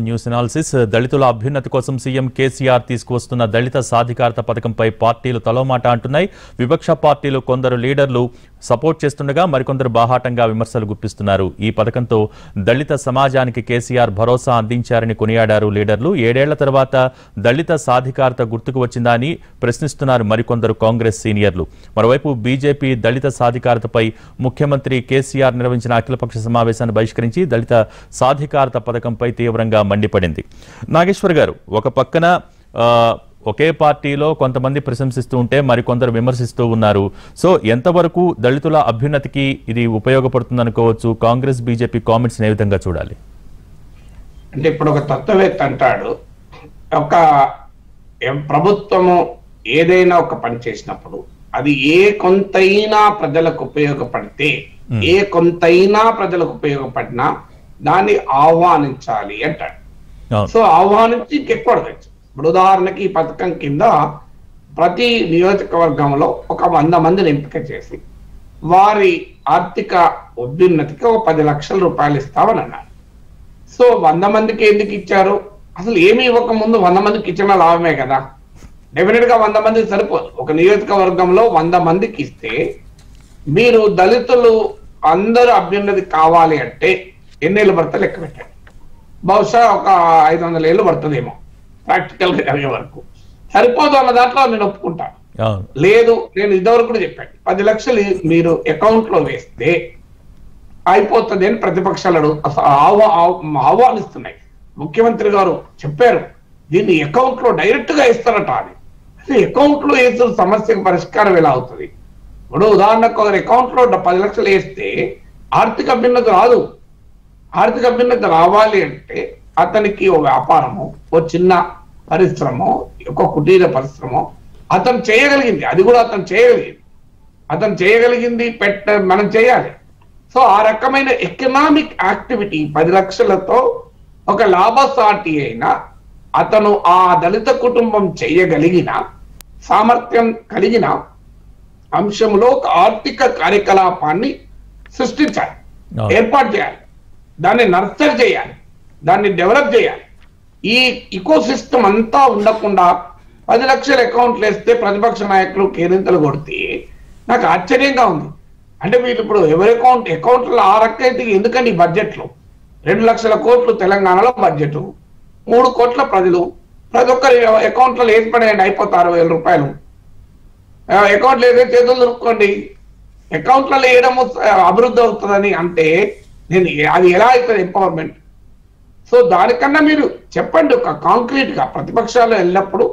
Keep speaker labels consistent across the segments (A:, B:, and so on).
A: News analysis దళితుల అభ్యున్నతి కోసం సీఎం కేసీఆర్ తీసుకువస్తున్న దళిత సాధికారత పథకంపై పార్టీలు తలోమాట అంటున్నాయి విపక్ష పార్టీలు కొందరు లీడర్లు సపోర్ట్ చేస్తుండగా మరికొందరు బాహాటంగా విమర్శలు గుప్పిస్తున్నారు ఈ పథకంతో దళిత సమాజానికి కేసీఆర్ భరోసా అందించారని కొనియాడారు లీడర్లు ఏడేళ్ల తర్వాత దళిత సాధికారత గుర్తుకు వచ్చిందా అని ప్రశ్నిస్తున్నారు మరికొందరు కాంగ్రెస్ సీనియర్లు మరోవైపు బీజేపీ దళిత సాధికారతపై ముఖ్యమంత్రి కేసీఆర్ నిర్వహించిన అఖిలపక్ష సమావేశాన్ని బహిష్కరించి దళిత సాధికారత పథకంపై తీవ్రంగా మండిపడింది నాగేశ్వర్ గారు ఒక పక్కన ఆ, ఒకే పార్టీలో కొంతమంది ప్రశంసిస్తూ ఉంటే మరికొందరు విమర్శిస్తూ ఉన్నారు సో ఎంతవరకు దళితుల అభ్యున్నతికి ఇది ఉపయోగపడుతుంది అనుకోవచ్చు కాంగ్రెస్ బీజేపీ కామెంట్స్ ఏ విధంగా చూడాలి
B: అంటే ఇప్పుడు ఒక తత్వవేత్త అంటాడు ఒక ఎం- ప్రభుత్వము ఏదైనా ఒక పని చేసినప్పుడు అది ఏ కొంతైనా ప్రజలకు ఉపయోగపడితే ఏ కొంతైనా ప్రజలకు ఉపయోగపడినా దాన్ని ఆహ్వానించాలి అంటాడు
A: అవును
B: సో ఆహ్వానించి ఇంకెక్కువ అడగచ్చు ఇప్పుడు ఉదాహరణకి ఈ పథకం కింద ప్రతి నియోజకవర్గంలో ఒక వంద మందిని ఎంపిక చేసి వారి ఆర్థిక అభ్యున్నతికి ఒక పది లక్షల రూపాయలు ఇస్తామని అన్నారు సో వంద మందికి ఎందుకు ఇచ్చారు అసలు ఏమి ఇవ్వక ముందు వంద మందికి ఇచ్చిన లాభమే కదా డెఫినెట్ గా వంద మందికి సరిపోదు ఒక నియోజకవర్గంలో వంద మందికి ఇస్తే మీరు దళితులు అందరూ అభ్యున్నతి కావాలి అంటే ఎన్నేళ్ళు పడతా లెక్క పెట్టండి బహుశా ఒక ఐదు వందల ఏళ్ళు పడుతుందేమో ప్రాక్టికల్ గా జరిగే వరకు సరిపోదు అన్న దాంట్లో నేను ఒప్పుకుంటాను
A: అవును
B: లేదు నేను ఇదివరకు కూడా చెప్పాను పది లక్షలు మీరు అకౌంట్ లో వేస్తే అయిపోతుంది అని ప్రతిపక్షాలు అడుగు అస- ఆహ్వా ఆహ్- ఆహ్వానిస్తున్నాయి ముఖ్యమంత్రి గారు చెప్పారు దీన్ని అకౌంట్ లో డైరెక్ట్ గా ఇస్తారట అని అసలు అకౌంట్ లో వేసిన సమస్యకు పరిష్కారం ఎలా అవుతుంది ఇప్పుడు ఉదాహరణకు ఒక అకౌంట్ లో పది లక్షలు వేస్తే ఆర్థిక అభ్యున్నతి రాదు ఆర్థిక అభ్యున్నతి రావాలి అంటే అతనికి ఓ వ్యాపారము ఓ చిన్న పరిశ్రమ ఒక కుటీర పరిశ్రమ అతను చేయగలిగింది అది కూడా అతను చేయగలిగింది అతను చేయగలిగింది పెట్ట మనం చేయాలి సో ఆ రకమైన ఎకనామిక్ యాక్టివిటీ పది లక్షలతో ఒక లాభసాటి అయిన అతను ఆ దళిత కుటుంబం చేయగలిగిన సామర్థ్యం కలిగిన అంశంలో ఒక ఆర్థిక కార్యకలాపాన్ని సృష్టించాలి
A: అవును.
B: ఏర్పాటు చేయాలి దాన్ని నర్సర్ చేయాలి దాన్ని డెవలప్ చేయాలి ఈ ఇకో సిస్టమ్ అంతా ఉండకుండా పది లక్షల అకౌంట్లు వేస్తే ప్రతిపక్ష నాయకులు కేరింతలు కొడితే నాకు ఆశ్చర్యంగా ఉంది అంటే వీళ్ళు ఇప్పుడు ఎవరి అకౌంట్ అకౌంట్లో ఆ రకైతే ఎందుకండి ఈ బడ్జెట్లో రెండు లక్షల కోట్లు తెలంగాణలో బడ్జెట్ మూడు కోట్ల ప్రజలు ప్రతి ఒక్కరి అకౌంట్లో వేసి పడేయండి అయిపోతారు వేల రూపాయలు అకౌంట్లో ఏదైతే చేతులు దొరుకుకోండి అకౌంట్లలో వేయడం అభివృద్ధి అవుతుందని అంటే నేను అది ఎలా అవుతుంది ఎంపవర్మెంట్ సో దానికన్నా మీరు చెప్పండి ఒక కాంక్రీట్ గా ప్రతిపక్షాలు ఎల్లప్పుడు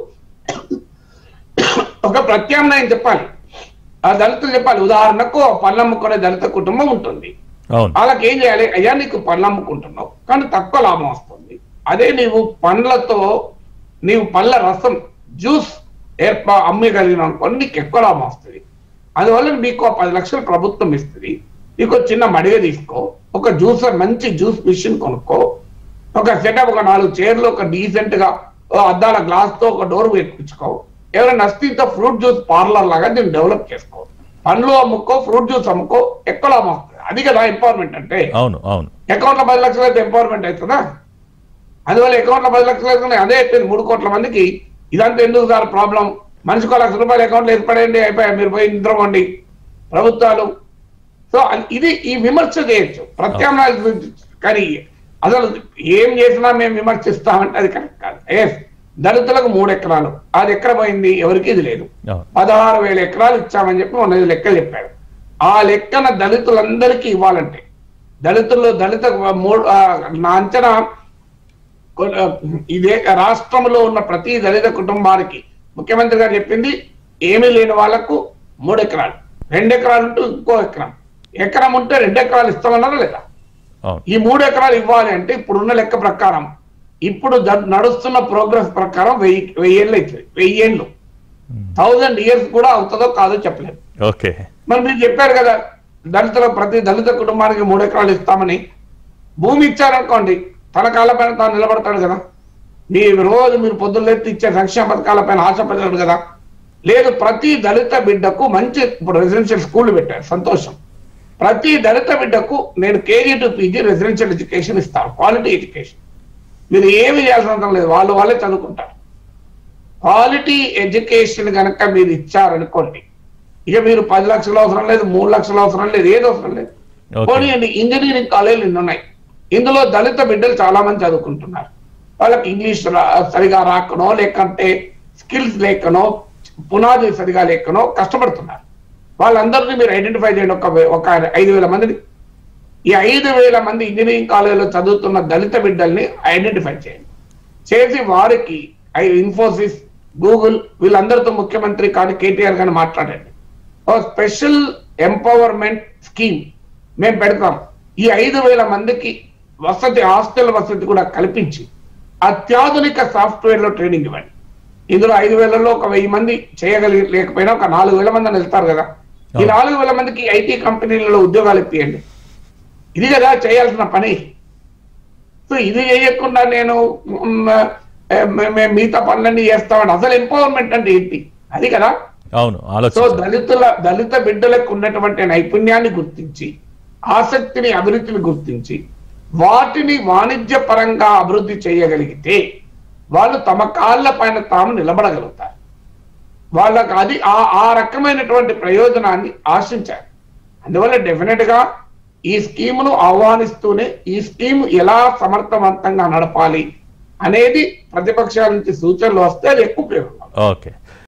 B: ఒక ప్రత్యామ్నాయం చెప్పాలి ఆ దళితులు చెప్పాలి ఉదాహరణకు పళ్ళు అమ్ముకునే దళిత కుటుంబం ఉంటుంది
A: అవును
B: వాళ్ళకి ఏం చేయాలి అయ్యా నీకు పండ్లు అమ్ముకుంటున్నావు కానీ తక్కువ లాభం వస్తుంది అదే నీవు పండ్లతో నీవు పళ్ళ రసం జ్యూస్ ఏర్పా అమ్మగలిగిన అనుకోండి నీకు ఎక్కువ లాభం వస్తుంది అందువల్ల మీకు ఒక పది లక్షలు ప్రభుత్వం ఇస్తుంది నీకు ఒక చిన్న మడిగ తీసుకో ఒక జ్యూసర్ మంచి జ్యూస్ మిషన్ కొనుక్కో ఒక సెటప్ ఒక నాలుగు చైర్లు ఒక డీసెంట్ గా ఓ అద్దాల గ్లాస్ తో ఒక డోర్ పెట్టించుకో ఎవరైనా నష్టితో ఫ్రూట్ జ్యూస్ పార్లర్ లాగా దీన్ని డెవలప్ చేసుకో పండ్లు అమ్ముకో ఫ్రూట్ జ్యూస్ అమ్ముకో ఎక్కువ లాభం వస్తుంది అది కదా ఎంపవర్మెంట్ అంటే
A: అవును అవును
B: అకౌంట్ లో పది లక్షలు అయితే ఎంపవర్మెంట్ అవుతుందా అందువల్ల అకౌంట్ లో పది లక్షలు అయితే అదే అయిపోయింది మూడు కోట్ల మందికి ఇదంతా ఎందుకు సార్ ప్రాబ్లం మనిషికి లక్ష రూపాయలు అకౌంట్ లో ఏర్పడండి అయిపోయా మీరు పోయి నిద్రపోండి ప్రభుత్వాలు సో అది- ఇది ఈ విమర్శ చేయొచ్చు ప్రత్యామ్నాయాలు గురించి. కానీ అసలు ఏం చేసినా మేము విమర్శిస్తామంటే అది కరెక్ట్ కాదు ఎస్ దళితులకు మూడు ఎకరాలు అది ఎక్కడ పోయింది ఎవరికి ఇది లేదు
A: అవును
B: పదహారు వేల ఎకరాలు ఇచ్చామని చెప్పి మొన్న ఇది లెక్క చెప్పారు ఆ లెక్కన దళితులందరికీ ఇవ్వాలంటే దళితుల్లో దళిత మూడు ఆ, నా అంచనా కొ- ఆ, ఇదే రాష్ట్రంలో ఉన్న ప్రతి దళిత కుటుంబానికి ముఖ్యమంత్రి గారు చెప్పింది ఏమీ లేని వాళ్లకు మూడు ఎకరాలు రెండు ఎకరాలు ఉంటూ ఇంకో ఎకరం ఎకరం ఉంటే రెండు ఎకరాలు ఇస్తామన్నారా లేదా
A: అవును
B: ఈ మూడు ఎకరాలు ఇవ్వాలి అంటే ఇప్పుడున్న లెక్క ప్రకారం ఇప్పుడు జ- నడుస్తున్న ప్రోగ్రెస్ ప్రకారం వెయ్యి వెయ్యేళ్ళు అవుతుంది వెయ్యేళ్ళు థౌజండ్ ఇయర్స్ కూడా అవుతుందో కాదో చెప్పలేదు
A: ఓకే
B: మరి మీరు చెప్పారు కదా దళితుల ప్రతి దళిత కుటుంబానికి మూడు ఎకరాలు ఇస్తామని భూమి ఇచ్చారనుకోండి తన కాళ్ళపైన తాను నిలబడతాడు కదా మీ రోజు మీరు పొద్దున్న ఎత్తి ఇచ్చే సంక్షేమ పథకాలపైన ఆశపడతాడు కదా లేదు ప్రతి దళిత బిడ్డకు మంచి ఇప్పుడు రెసిడెన్షియల్ స్కూల్ పెట్టారు సంతోషం ప్రతి దళిత బిడ్డకు నేను KG to PG residential education ఇస్తాను క్వాలిటీ ఎడ్యుకేషన్ మీరు ఏమి చేయాల్సిన అవసరం లేదు వాళ్ళు వాళ్ళే చదువుకుంటారు క్వాలిటీ ఎడ్యుకేషన్ కనుక మీరు ఇచ్చారనుకోండి ఇక మీరు పది లక్షలు అవసరం లేదు మూడు లక్షలు అవసరం లేదు ఏది అవసరం లేదు
A: Okay.
B: పోనీయండి ఇంజనీరింగ్ కాలేజీలు ఇన్ని ఉన్నాయి ఇందులో దళిత బిడ్డలు చాలా మంది చదువుకుంటున్నారు వాళ్ళకి ఇంగ్లీష్ రా- సరిగా రాకనో లేకంటే స్కిల్స్ లేకనో పునాది సరిగా లేకనో కష్టపడుతున్నారు వాళ్ళందరినీ మీరు ఐడెంటిఫై చేయండి ఒక వే- ఒక ఐదు వేల మందిని ఈ ఐదు వేల మంది ఇంజనీరింగ్ కాలేజీలో చదువుతున్న దళిత బిడ్డల్ని ఐడెంటిఫై చేయండి చేసి వారికి ఐ ఇన్ఫోసిస్ గూగుల్ వీళ్ళందరితో ముఖ్యమంత్రి కానీ కేటీఆర్ కానీ మాట్లాడండి ఓ స్పెషల్ ఎంపవర్మెంట్ స్కీమ్ మేము పెడతాం ఈ ఐదు వేల మందికి వసతి హాస్టల్ వసతి కూడా కల్పించి అత్యాధునిక సాఫ్ట్వేర్ లో ట్రైనింగ్ ఇవ్వండి ఇందులో ఐదు వేలలో ఒక వెయ్యి మంది చేయగలిగి లేకపోయినా ఒక నాలుగు వేల మంది అని వెళ్తారు కదా ఈ
A: అవును.
B: నాలుగు వేల మందికి ఐటీ కంపెనీలలో ఉద్యోగాలు ఇప్పియండి ఇది కదా చేయాల్సిన పని సో ఇది చేయకుండా నేను మ్, ఏ, మే- మేము మిగతా పనులన్నీ చేస్తామని అసలు ఎంపవర్మెంట్ అంటే ఏంటి అది కదా
A: అవును
B: సో
A: ఆలోచించాలి
B: దళితుల దళిత బిడ్డలకు ఉన్నటువంటి నైపుణ్యాన్ని గుర్తించి ఆసక్తిని అభివృద్ధిని గుర్తించి వాటిని వాణిజ్య పరంగా అభివృద్ధి చేయగలిగితే వాళ్ళు తమ కాళ్ళ పైన తాము నిలబడగలుగుతారు వాళ్ళకి అది ఆ ఆ రకమైనటువంటి ప్రయోజనాన్ని ఆశించారు అందువల్ల డెఫినెట్ గా ఈ స్కీమును ఆహ్వానిస్తూనే ఈ స్కీమ్ ఎలా సమర్థవంతంగా నడపాలి అనేది ప్రతిపక్షాల నుంచి సూచనలు వస్తే అది ఎక్కువ ఉపయోగం
A: ఓకే